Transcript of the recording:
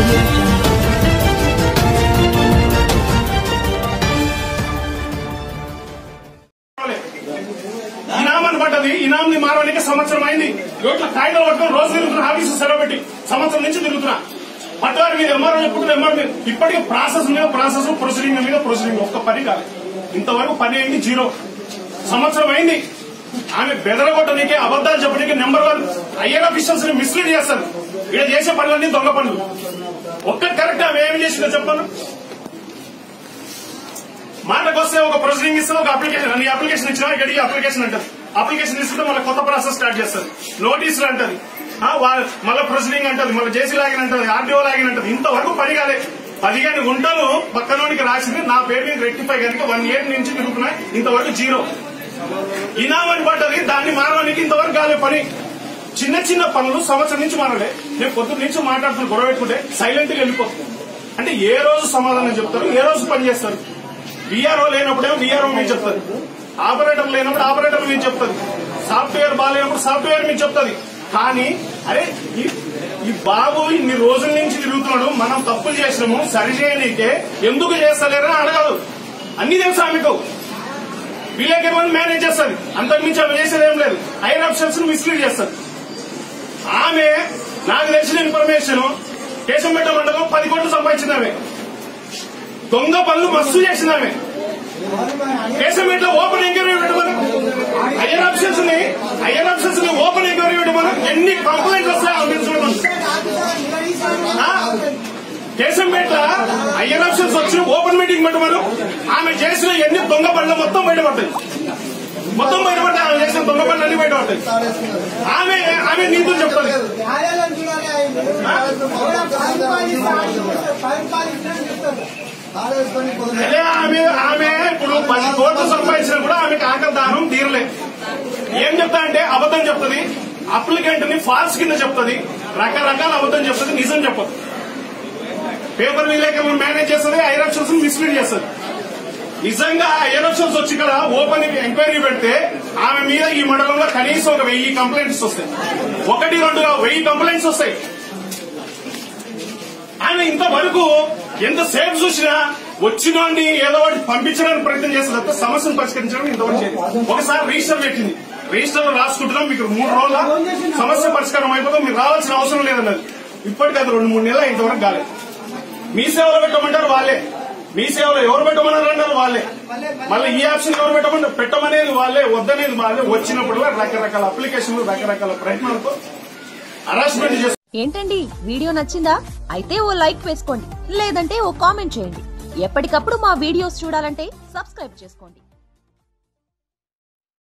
audio jungle. ఇనాం అని పడ్డది ఇనాం ని మారడానికి సంవత్సరం అయింది ఇట్లా కాగితాలు పట్టుకొని రోజు తిరుగుతున్నా ఆఫీసు సెలవు పెట్టి సంవత్సరం నుంచి తిరుగుతున్నా పట్టువారి మీద ఎంఆర్ఓ చెప్పుకుంటే ఎంఆర్ మీద ఇప్పటికీ ప్రాసెస్ మీద ప్రాసెస్ ప్రొసీడింగ్ మీద ప్రొసీడింగ్ ఒక్క పని కాదు ఇంతవరకు పని అయింది జీరో సంవత్సరం అయింది ఆమె బెదరగొట్టడానికి అబద్దాలు చెప్పడానికి నెంబర్ వన్ ఐఆర్ ఆఫీసర్స్ ని మిస్లీడ్ చేస్తారు ఇక్కడ చేసే పనులన్నీ దొంగ పనులు ఒక్క కరెక్ట్ ఆమె ఏమి చేసిందో చెప్పను మాటకు వస్తే ఒక ప్రొసీడింగ్ ఇస్తే ఒక అప్లికేషన్ ఈ అప్లికేషన్ ఇచ్చినా ఇక్కడ ఈ అప్లికేషన్ అంటారు అప్లికేషన్ ఇస్తే మళ్ళీ కొత్త ప్రాసెస్ స్టార్ట్ చేస్తారు నోటీసులు అంటది ఆ, వా- మళ్ళీ ప్రొసీడింగ్ అంటది మళ్ళీ జేసీ లాగిన అంటది ఆర్టీఓ లాగిన అంటది ఇంతవరకు పని కాలే పదిహేను గుంటలు పక్కనోనికి రాసింది నా పేరు మీద రెక్టిఫై కనుక వన్ ఇయర్ నుంచి తిరుగుతున్నాయి ఇంతవరకు జీరో ఇనామని పడ్డది దాన్ని మారడానికి ఇంతవరకు కాలే పని చిన్న చిన్న పనులు సంవత్సరం నుంచి మారలే నేను పొద్దున్న నుంచి మాట్లాడుతున్న గొడవ పెట్టుకుంటే సైలెంట్ గా వెళ్ళిపోతుంది అంటే ఏ రోజు సమాధానం చెప్తారు ఏ రోజు పని చేస్తారు విఆర్ఓ లేనప్పుడేమో విఆర్ఓ మీకు చెప్తారు ఆపరేటర్ లేనప్పుడు ఆపరేటర్ మీకు చెప్తుంది సాఫ్ట్వేర్ బాగాలేనప్పుడు సాఫ్ట్వేర్ మీకు చెప్తుంది కానీ అరే ఈ ఈ బాబు ఇన్ని రోజుల నుంచి తిరుగుతున్నాడు మనం తప్పులు చేసినాము సరి చేయనీకే ఎందుకు చేస్తలేరని అడగదు అన్ని తెలుసు ఆమెకు విలేకరులను మేనేజ్ చేస్తుంది అంతకుమించి ఆమె చేసేది ఏం లేదు ఐర్ ఆప్షన్స్ మిస్లీడ్ చేస్తారు ఆమె నాకు తెలిసిన ఇన్ఫర్మేషన్ కేశంపేట మండలం పది కోట్లు సంపాదించింది ఆమె దొంగ పనులు మస్తు చేసింది ఆమె కేశంపేట ఓపెన్ ఎంక్వైరీ పెట్టమని ఐఆర్ ఆప్షన్స్ ని ఐఆర్ ఆప్షన్స్ ని ఓపెన్ ఎంక్వైరీ పెట్టమని ఎన్ని కంప్లైంట్స్ వస్తాయో ఆమె చూడమని కేశంపేట ఐఆర్ ఆప్షన్స్ వచ్చి ఓపెన్ మీటింగ్ పెట్టమను ఆమె చేసిన ఎన్ని దొంగ పనులు మొత్తం బయటపడతాయి మొత్తం బయటపడతాయి ఆమె చేసిన దొంగ పనులు అన్ని బయటపడతాయి ఆమె ఆమె నీతులు చెప్తారు కార్యాలయం చూడాలి ఆయన అదే ఆమె ఆమె ఇప్పుడు పది కోట్లు సంపాదించినా కూడా ఆమెకి ఆకలి దానం తీరలే ఏం చెప్తా అంటే అబద్ధం చెప్తుంది అప్లికెంట్ ని ఫాల్స్ కింద చెప్తుంది రకరకాల అబద్ధం చెప్తుంది నిజం చెప్పదు పేపర్ విలేకరులను మేనేజ్ చేస్తుంది ఐరక్షన్స్ మిస్లీడ్ చేస్తుంది నిజంగా ఐరక్షన్స్ వచ్చి ఇక్కడ ఓపెన్ ఎంక్వైరీ పెడితే ఆమె మీద ఈ మండలంలో కనీసం ఒక వెయ్యి కంప్లైంట్స్ వస్తాయి ఒకటి రెండు కాదు, వెయ్యి కంప్లైంట్స్ వస్తాయి ఆమె ఇంతవరకు ఎంతసేపు చూసినా వచ్చినోడిని ఏదో ఒకటి పంపించడానికి ప్రయత్నం చేస్తుంది తప్ప సమస్యను పరిష్కరించడం ఇంతవరకు చేయలేదు. ఒకసారి రిజిస్టర్ పెట్టింది రిజిస్టర్ లో రాసుకుంటున్నాం మీకు మూడు రోజుల సమస్య పరిష్కారం అయిపోతే మీరు రావాల్సిన అవసరం లేదన్నది ఇప్పటికి అది రెండు మూడు నెలలు ఇంతవరకు కాలేదు మీ సేవలో పెట్టమంటారు వాళ్ళే మీ సేవలో ఎవరు పెట్టమన్నారు అన్నారు వాళ్ళే మళ్ళీ ఈ ఆప్షన్ ఎవరు పెట్టమన్నారు పెట్టమనేది వాళ్ళే వద్దనేది వాళ్ళే వచ్చినప్పుడు రకరకాల అప్లికేషన్లు రకరకాల ప్రయత్నాలతో హరాస్మెంట్ చేస్తారు ఏంటండి వీడియో నచ్చిందా అయితే ఓ లైక్ వేసుకోండి లేదంటే ఓ కామెంట్ చేయండి ఎప్పటికప్పుడు మా వీడియోస్ చూడాలంటే సబ్స్క్రైబ్ చేసుకోండి